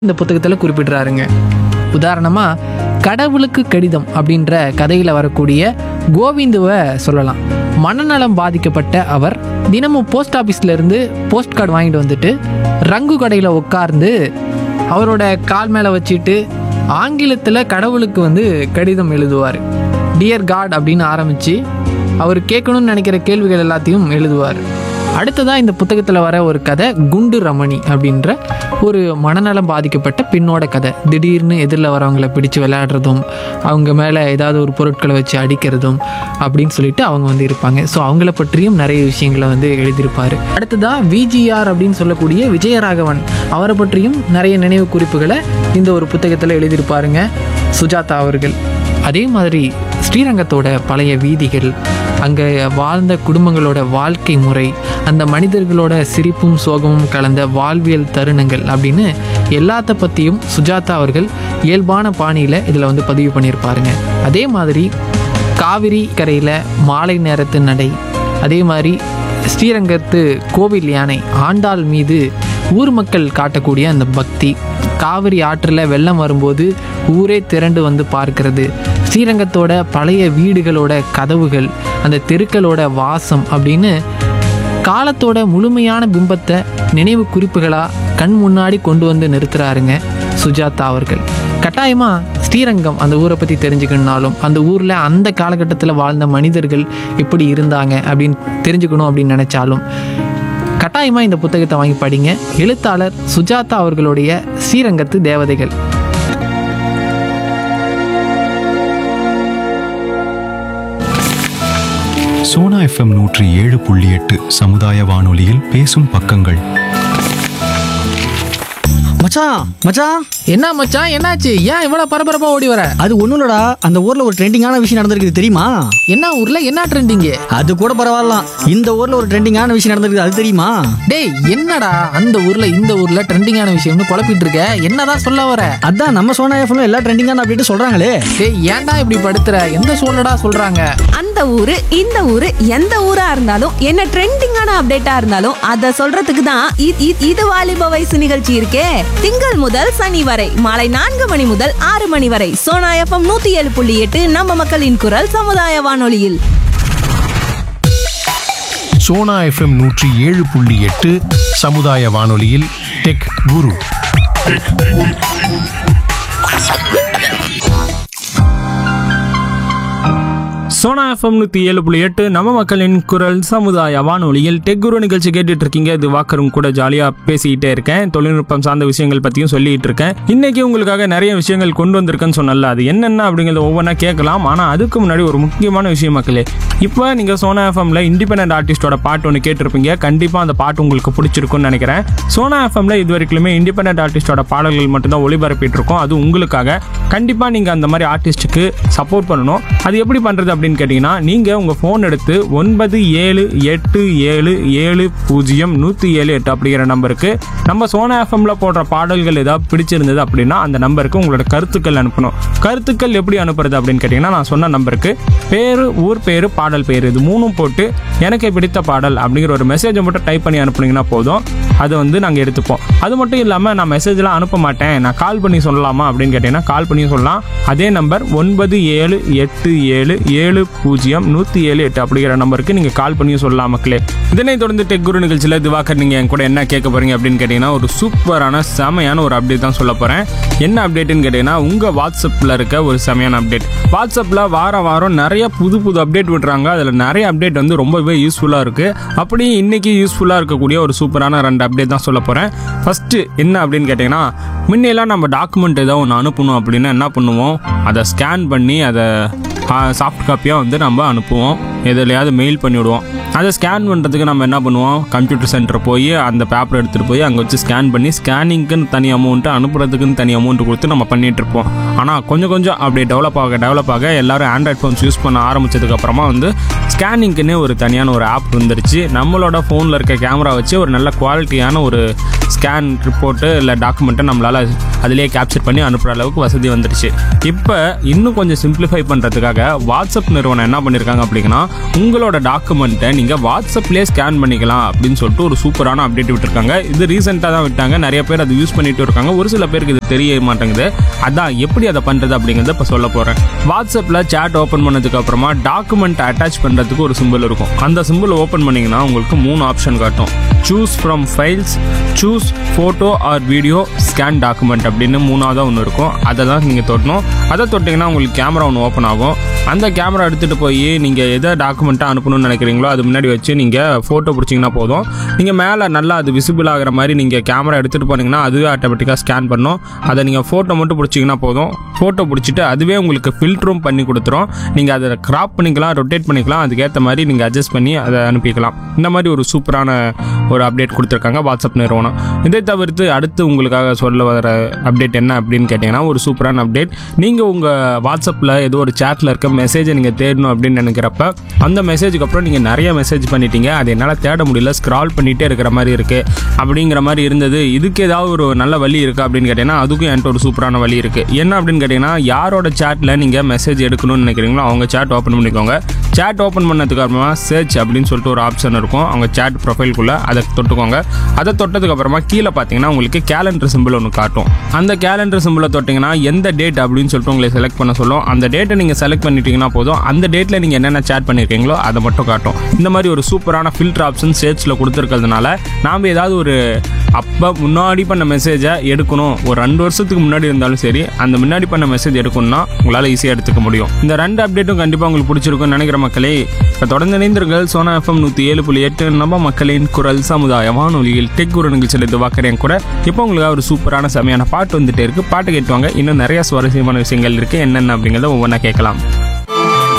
இந்த புத்தகத்தில் குறிப்பிடுறாருங்க உதாரணமாக கடவுளுக்கு கடிதம் அப்படின்ற கதையில் வரக்கூடிய கோவிந்துவை சொல்லலாம் மனநலம் பாதிக்கப்பட்ட அவர் தினமும் போஸ்ட் ஆஃபீஸ்ல இருந்து போஸ்ட் கார்டு வாங்கிட்டு வந்துட்டு ரங்கு கடையில் உட்கார்ந்து அவரோட கால் மேலே வச்சுட்டு ஆங்கிலத்தில் கடவுளுக்கு வந்து கடிதம் எழுதுவார் டியர் காட் அப்படின்னு ஆரம்பித்து அவர் கேட்கணும்னு நினைக்கிற கேள்விகள் எல்லாத்தையும் எழுதுவார் அடுத்ததாக இந்த புத்தகத்தில் வர ஒரு கதை குண்டு ரமணி அப்படின்ற ஒரு மனநலம் பாதிக்கப்பட்ட பெண்ணோட கதை திடீர்னு எதிரில் வரவங்கள பிடிச்சு விளையாடுறதும் அவங்க மேலே ஏதாவது ஒரு பொருட்களை வச்சு அடிக்கிறதும் அப்படின்னு சொல்லிட்டு அவங்க வந்து இருப்பாங்க ஸோ அவங்கள பற்றியும் நிறைய விஷயங்களை வந்து எழுதியிருப்பார் அடுத்ததாக விஜிஆர் அப்படின்னு சொல்லக்கூடிய விஜயராகவன் அவரை பற்றியும் நிறைய நினைவு குறிப்புகளை இந்த ஒரு புத்தகத்தில் எழுதியிருப்பாருங்க சுஜாதா அவர்கள் அதே மாதிரி ஸ்ரீரங்கத்தோட பழைய வீதிகள் அங்கே வாழ்ந்த குடும்பங்களோட வாழ்க்கை முறை அந்த மனிதர்களோட சிரிப்பும் சோகமும் கலந்த வாழ்வியல் தருணங்கள் அப்படின்னு எல்லாத்த பற்றியும் சுஜாதா அவர்கள் இயல்பான பாணியில் இதில் வந்து பதிவு பண்ணியிருப்பாருங்க அதே மாதிரி காவிரி கரையில் மாலை நேரத்து நடை அதே மாதிரி ஸ்ரீரங்கத்து கோவில் யானை ஆண்டாள் மீது ஊர் மக்கள் காட்டக்கூடிய அந்த பக்தி காவிரி ஆற்றில் வெள்ளம் வரும்போது ஊரே திரண்டு வந்து பார்க்கிறது ஸ்ரீரங்கத்தோட பழைய வீடுகளோட கதவுகள் அந்த தெருக்களோட வாசம் அப்படின்னு காலத்தோட முழுமையான பிம்பத்தை நினைவு குறிப்புகளாக கண் முன்னாடி கொண்டு வந்து நிறுத்துறாருங்க சுஜாதா அவர்கள் கட்டாயமாக ஸ்ரீரங்கம் அந்த ஊரை பற்றி தெரிஞ்சுக்கணுனாலும் அந்த ஊரில் அந்த காலகட்டத்தில் வாழ்ந்த மனிதர்கள் எப்படி இருந்தாங்க அப்படின்னு தெரிஞ்சுக்கணும் அப்படின்னு நினச்சாலும் கட்டாயமாக இந்த புத்தகத்தை வாங்கி படிங்க எழுத்தாளர் சுஜாதா அவர்களுடைய ஸ்ரீரங்கத்து தேவதைகள் சோனா எஃப்எம் நூற்றி ஏழு புள்ளி எட்டு சமுதாய வானொலியில் பேசும் பக்கங்கள் மச்சான் மச்சான் என்ன மச்சான் என்னாச்சு ஏன் இவ்வளோ பரபரப்பாக ஓடி வர அது ஒண்ணும் இல்லடா அந்த ஊர்ல ஒரு ட்ரெண்டிங்கான விஷயம் நடந்திருக்குது தெரியுமா என்ன ஊரில் என்ன ட்ரெண்டிங்கு அது கூட பரவாயில்ல இந்த ஊர்ல ஒரு ட்ரெண்டிங்கான விஷயம் நடந்திருக்குது அது தெரியுமா டேய் என்னடா அந்த ஊர்ல இந்த ஊர்ல ட்ரெண்டிங்கான விஷயம்னு குழப்பிட்டு இருக்க என்னதான் சொல்ல வர அதான் நம்ம சோனா எஃப்எம் எல்லா ட்ரெண்டிங்கான அப்படின்ட்டு சொல்றாங்களே டேய் ஏன்டா இப்படி படுத்துற எந்த சூழலடா சொல்றாங்க அந்த ஊரு இந்த ஊரு எந்த ஊரா இருந்தாலும் என்ன ட்ரெண்டிங்கான அப்டேட்டா இருந்தாலும் அத சொல்றதுக்கு தான் இ- இ- இது வாலிப வயசு நிகழ்ச்சி இருக்கே திங்கள் முதல் சனி வரை மாலை நான்கு மணி முதல் ஆறு மணி வரை சோனா எஃப்எம் நூத்தி ஏழு புள்ளி எட்டு நம்ம மக்களின் குரல் சமுதாய வானொலியில் சோனா எஃப்எம் நூற்றி ஏழு புள்ளி எட்டு சமுதாய வானொலியில் டெக் குரு சோனா எஃப்எம் நூற்றி ஏழு புள்ளி எட்டு நம்ம மக்களின் குரல் சமுதாய வானொலியில் டெக் குரு நிகழ்ச்சி கேட்டுட்டு இருக்கீங்க இது வாக்கரும் கூட ஜாலியாக பேசிக்கிட்டே இருக்கேன் தொழில்நுட்பம் சார்ந்த விஷயங்கள் பற்றியும் சொல்லிட்டு இருக்கேன் இன்னைக்கு உங்களுக்காக நிறைய விஷயங்கள் கொண்டு வந்திருக்கேன்னு சொன்னல அது என்னென்ன அப்படிங்கிறத ஒவ்வொன்றா கேட்கலாம் ஆனால் அதுக்கு முன்னாடி ஒரு முக்கியமான விஷயம் மக்களே இப்போ நீங்கள் சோனா எஃப்எம்ல இண்டிபெண்டன்ட் ஆர்டிஸ்டோட பாட்டு ஒன்று கேட்டிருப்பீங்க கண்டிப்பாக அந்த பாட்டு உங்களுக்கு பிடிச்சிருக்கும்னு நினைக்கிறேன் சோனா எஃப்எம்ல இது வரைக்குமே இண்டிபெண்டன்ட் ஆர்டிஸ்டோட பாடல்கள் மட்டும்தான் ஒளிபரப்பிட்டு இருக்கோம் அது உங்களுக்காக கண்டிப்பாக நீங்கள் அந்த மாதிரி ஆர்டிஸ்ட்டுக்கு சப்போர்ட் பண்ணணும் அது எப்படி பண்ணுறது அப்படின்னு கேட்டிங்கன்னா நீங்கள் உங்கள் ஃபோன் எடுத்து ஒன்பது ஏழு எட்டு ஏழு ஏழு பூஜ்ஜியம் நூற்றி ஏழு எட்டு அப்படிங்கிற நம்பருக்கு நம்ம சோனா எஃப்எம்ல போடுற பாடல்கள் ஏதாவது பிடிச்சிருந்தது அப்படின்னா அந்த நம்பருக்கு உங்களோட கருத்துக்கள் அனுப்பணும் கருத்துக்கள் எப்படி அனுப்புறது அப்படின்னு கேட்டிங்கன்னா நான் சொன்ன நம்பருக்கு பேர் ஊர் பேர் பாடல் பேர் இது மூணும் போட்டு எனக்கு பிடித்த பாடல் அப்படிங்கிற ஒரு மெசேஜை மட்டும் டைப் பண்ணி அனுப்புனீங்கன்னா போதும் அதை வந்து நாங்கள் எடுத்துப்போம் அது மட்டும் இல்லாமல் நான் மெசேஜ்லாம் அனுப்ப மாட்டேன் நான் கால் பண்ணி சொல்லலாமா அப்படின்னு கேட்டிங்கன்னா கால் பண்ணி சொல்லலாம் அதே நம்பர் ஒன்பது ஏழு எட்டு ஏழு ஏழு பூஜ்ஜியம் நூற்றி ஏழு எட்டு அப்படிங்கிற நம்பருக்கு நீங்கள் கால் பண்ணி சொல்லலாம் மக்களே இதனை தொடர்ந்து டெக் குரு நிகழ்ச்சியில் திவாகர் நீங்கள் என் கூட என்ன கேட்க போகிறீங்க அப்படின்னு கேட்டிங்கன்னா ஒரு சூப்பரான செமையான ஒரு அப்டேட் தான் சொல்ல போகிறேன் என்ன அப்டேட்டுன்னு கேட்டிங்கன்னா உங்கள் வாட்ஸ்அப்பில் இருக்க ஒரு செமையான அப்டேட் வாட்ஸ்அப்பில் வாரம் வாரம் நிறைய புது புது அப்டேட் விடுறாங்க அதில் நிறைய அப்டேட் வந்து ரொம்பவே யூஸ்ஃபுல்லாக இருக்குது அப்படி இன்னைக்கு யூஸ்ஃபுல்லாக இருக்கக்கூடிய ஒரு சூப்பரான ரெண்டு அப்டேட் தான் சொல்ல போகிறேன் ஃபஸ்ட்டு என்ன அப்படின்னு கேட்டிங்கன்னா முன்னெல்லாம் நம்ம டாக்குமெண்ட் ஏதோ ஒன்று அனுப்பணும் அப்படின்னா என்ன பண்ணுவோம் அதை ஸ்கேன் பண்ணி அதை சாஃப்ட் காப்பியாக வந்து நம்ம அனுப்புவோம் எதுலையாவது மெயில் பண்ணிவிடுவோம் அதை ஸ்கேன் பண்ணுறதுக்கு நம்ம என்ன பண்ணுவோம் கம்ப்யூட்டர் சென்டர் போய் அந்த பேப்பர் எடுத்துகிட்டு போய் அங்கே வச்சு ஸ்கேன் பண்ணி ஸ்கேனிங்க்குன்னு தனி அமௌண்ட்டு அனுப்புறதுக்குன்னு தனி அமௌண்ட் கொடுத்து நம்ம பண்ணிட்டு இருப்போம் ஆனால் கொஞ்சம் கொஞ்சம் அப்படியே டெவலப் ஆக டெவலப் ஆக எல்லாரும் ஆண்ட்ராய்ட் ஃபோன்ஸ் யூஸ் பண்ண ஆரம்பிச்சதுக்கு அப்புறமா வந்து ஸ்கேனிங்க்குன்னு ஒரு தனியான ஒரு ஆப் வந்துருச்சு நம்மளோட ஃபோனில் இருக்க கேமரா வச்சு ஒரு நல்ல குவாலிட்டியான ஒரு ஸ்கேன் ரிப்போர்ட்டு இல்லை டாக்குமெண்ட்டை நம்மளால் அதிலேயே கேப்சர் பண்ணி அனுப்புகிற அளவுக்கு வசதி வந்துடுச்சு இப்போ இன்னும் கொஞ்சம் சிம்பிளிஃபை பண்ணுறதுக்காக வாட்ஸ்அப் நிறுவனம் என்ன பண்ணியிருக்காங்க அப்படின்னா உங்களோட டாக்குமெண்ட்டை நீங்கள் வாட்ஸ்அப்லேயே ஸ்கேன் பண்ணிக்கலாம் அப்படின்னு சொல்லிட்டு ஒரு சூப்பரான அப்டேட் விட்டுருக்காங்க இது ரீசெண்டாக தான் விட்டாங்க நிறைய பேர் அதை யூஸ் பண்ணிட்டு இருக்காங்க ஒரு சில பேருக்கு இது தெரிய மாட்டேங்குது அதான் எப்படி அதை பண்ணுறது அப்படிங்கிறத இப்போ சொல்ல போகிறேன் வாட்ஸ்அப்பில் சேட் ஓப்பன் பண்ணதுக்கு அப்புறமா டாக்குமெண்ட் அட்டாச் பண்ணுறதுக்கு ஒரு சிம்பிள் இருக்கும் அந்த சிம்பிள் ஓப்பன் பண்ணிங்கன்னா உங்களுக்கு மூணு ஆப்ஷன் காட்டும் choose from files choose photo or video scan document அப்படின்னு மூணாவதாக ஒன்று இருக்கும் அதை தான் நீங்கள் தொட்டணும் அதை தொட்டிங்கன்னா உங்களுக்கு கேமரா ஒன்று ஓப்பன் ஆகும் அந்த கேமரா எடுத்துகிட்டு போய் நீங்கள் எதை டாக்குமெண்ட்டாக அனுப்பணும்னு நினைக்கிறீங்களோ அது முன்னாடி வச்சு நீங்கள் ஃபோட்டோ பிடிச்சிங்கன்னா போதும் நீங்கள் மேலே நல்லா அது விசிபிள் ஆகிற மாதிரி நீங்கள் கேமரா எடுத்துகிட்டு போனீங்கன்னா அதுவே ஆட்டோமேட்டிக்காக ஸ்கேன் பண்ணும் அதை நீங்கள் ஃபோட்டோ மட்டும் பிடிச்சிங்கன்னா போதும் ஃபோட்டோ பிடிச்சிட்டு அதுவே உங்களுக்கு ஃபில்டரும் பண்ணி கொடுத்துரும் நீங்கள் அதை கிராப் பண்ணிக்கலாம் ரொட்டேட் பண்ணிக்கலாம் அதுக்கேற்ற மாதிரி நீங்கள் அட்ஜஸ்ட் பண்ணி அதை அனுப்பிக்கலாம் இந்த மாதிரி ஒரு சூப்பரான ஒரு அப்டேட் கொடுத்துருக்காங்க வாட்ஸ்அப் நிறுவனம் இதை தவிர்த்து அடுத்து உங்களுக்காக சொல்ல வர அப்டேட் என்ன அப்படின்னு கேட்டிங்கன்னா ஒரு சூப்பரான அப்டேட் நீங்கள் உங்கள் வாட்ஸ்அப்பில் ஏதோ ஒரு சேட்டில் இருக்க மெசேஜை நீங்கள் தேடணும் அப்படின்னு நினைக்கிறப்ப அந்த மெசேஜுக்கு அப்புறம் நீங்கள் நிறைய மெசேஜ் பண்ணிட்டீங்க அது என்னால் தேட முடியல ஸ்க்ரால் பண்ணிகிட்டே இருக்கிற மாதிரி இருக்குது அப்படிங்கிற மாதிரி இருந்தது இதுக்கு ஏதாவது ஒரு நல்ல வழி இருக்கா அப்படின்னு கேட்டிங்கன்னா அதுக்கும் என்கிட்ட ஒரு சூப்பரான வழி இருக்குது என்ன அப்படின்னு கேட்டிங்கன்னா யாரோட சேட்டில் நீங்கள் மெசேஜ் எடுக்கணும்னு நினைக்கிறீங்களோ அவங்க சேட் ஓப்பன் பண்ணிக்கோங்க சேட் ஓப்பன் பண்ணதுக்கு அப்புறமா சர்ச் அப்படின்னு சொல்லிட்டு ஒரு ஆப்ஷன் இருக்கும் அவங்க சேட் ப்ரொஃபைல்குள்ளே அதை தொட்டுக்கோங்க அதை தொட்டதுக்கு அப்புறமா கீழே பார்த்தீங்கன்னா உங்களுக்கு கேலண்டர் சிம்பிள் ஒன்று காட்டும் அந்த கேலண்டர் சிம்பிளை தொட்டிங்கன்னா எந்த டேட் அப்படின்னு சொல்லிட்டு உங்களை செலக்ட் பண்ண சொல்லும் அந்த டேட்டை நீங்கள் செலக்ட் பண்ணிட்டீங்கன்னா போதும் அந்த டேட்டில் நீங்கள் என்னென்ன சேட் பண்ணியிருக்கீங்களோ அதை மட்டும் காட்டும் இந்த மாதிரி ஒரு சூப்பரான ஃபில்டர் ஆப்ஷன் சேர்ச்சில் கொடுத்துருக்கிறதுனால நாம் ஏதாவது ஒரு அப்போ முன்னாடி பண்ண மெசேஜை எடுக்கணும் ஒரு ரெண்டு வருஷத்துக்கு முன்னாடி இருந்தாலும் சரி அந்த முன்னாடி பண்ண மெசேஜ் எடுக்கணும்னா உங்களால் ஈஸியாக எடுத்துக்க முடியும் இந்த ரெண்டு அப்டேட்டும் கண்டிப்பாக உங்களுக்கு பிடிச்சிருக்கும்னு நினைக்கிற மக்களே இப்போ தொடர்ந்து இணைந்திருங்கள் சோனா எஃப்எம் நூற்றி ஏழு புள்ளி எட்டு நம்ம மக்களின் குரல் சமுதாய வானொலியில் டெக் குரு நிகழ்ச்சியில் இது பார்க்குறேன் கூட இப்போ உங்களுக்கு ஒரு சூப்பரான செமையான பாட்டு வந்துட்டே இருக்கு பாட்டு கேட்டுவாங்க இன்னும் நிறைய சுவாரஸ்யமான விஷயங்கள் இருக்கு என்னென்ன அப்படிங்கிறத ஒவ்வொன்றா கேட்கலாம்